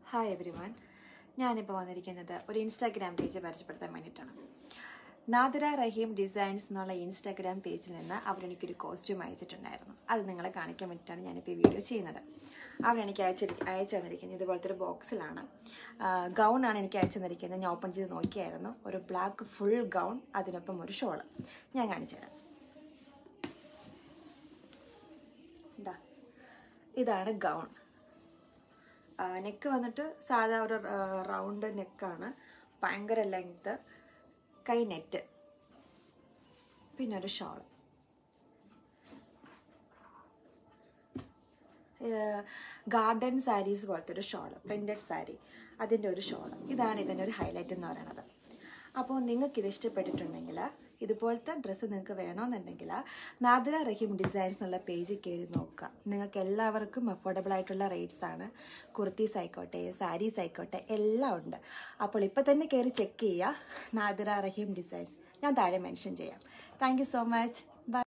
hi every one ഞാനിപ്പോൾ വന്നിരിക്കുന്നത് ഒരു ഇൻസ്റ്റാഗ്രാം പേജ് പരിചയപ്പെടുത്താൻ വേണ്ടിയിട്ടാണ് നാദിര റഹീം ഡിസൈൻസ് എന്നുള്ള ഇൻസ്റ്റാഗ്രാം പേജിൽ നിന്ന് അവരെനിക്കൊരു കോസ്റ്റ്യൂം അയച്ചിട്ടുണ്ടായിരുന്നു അത് നിങ്ങളെ കാണിക്കാൻ വേണ്ടിയിട്ടാണ് ഞാനിപ്പോൾ ഈ വീഡിയോ ചെയ്യുന്നത് അവരെനിക്ക് അയച്ചിരി അയച്ചു തന്നിരിക്കുന്നത് ഇതുപോലത്തെ ഒരു ബോക്സിലാണ് ഗൗണാണ് എനിക്ക് അയച്ചു തന്നിരിക്കുന്നത് ഞാൻ ഓപ്പൺ ചെയ്ത് നോക്കിയായിരുന്നു ഒരു ബ്ലാക്ക് ഫുൾ ഗൗൺ അതിനൊപ്പം ഒരു ഷോള് ഞാൻ കാണിച്ചു തരാം ഇതാ ഇതാണ് ഗൗൺ നെക്ക് വന്നിട്ട് സാധാ ഒരു റൗണ്ട് നെക്കാണ് ഭയങ്കര ലെങ്ത് കൈ നെറ്റ് പിന്നെ ഒരു ഷോൾ ഗാർഡൻ സാരീസ് പോലത്തെ ഒരു ഷോൾ പ്രിൻറ്റഡ് സാരി അതിൻ്റെ ഒരു ഷോൾ ഇതാണ് ഇതിൻ്റെ ഒരു ഹൈലൈറ്റ് എന്ന് പറയുന്നത് അപ്പോൾ നിങ്ങൾക്ക് ഇത് ഇഷ്ടപ്പെട്ടിട്ടുണ്ടെങ്കിൽ ഇതുപോലത്തെ ഡ്രസ്സ് നിങ്ങൾക്ക് വേണമെന്നുണ്ടെങ്കിൽ നാദിര റഹീം ഡിസൈൻസ് എന്നുള്ള പേജിൽ കയറി നോക്കുക നിങ്ങൾക്ക് എല്ലാവർക്കും അഫോർഡബിൾ ആയിട്ടുള്ള റേറ്റ്സ് ആണ് കുർത്തീസ് ആയിക്കോട്ടെ സാരീസ് ആയിക്കോട്ടെ എല്ലാം ഉണ്ട് അപ്പോൾ ഇപ്പോൾ തന്നെ കയറി ചെക്ക് ചെയ്യുക നാദിര റഹീം ഡിസൈൻസ് ഞാൻ താഴെ മെൻഷൻ ചെയ്യാം താങ്ക് സോ മച്ച് ബൈ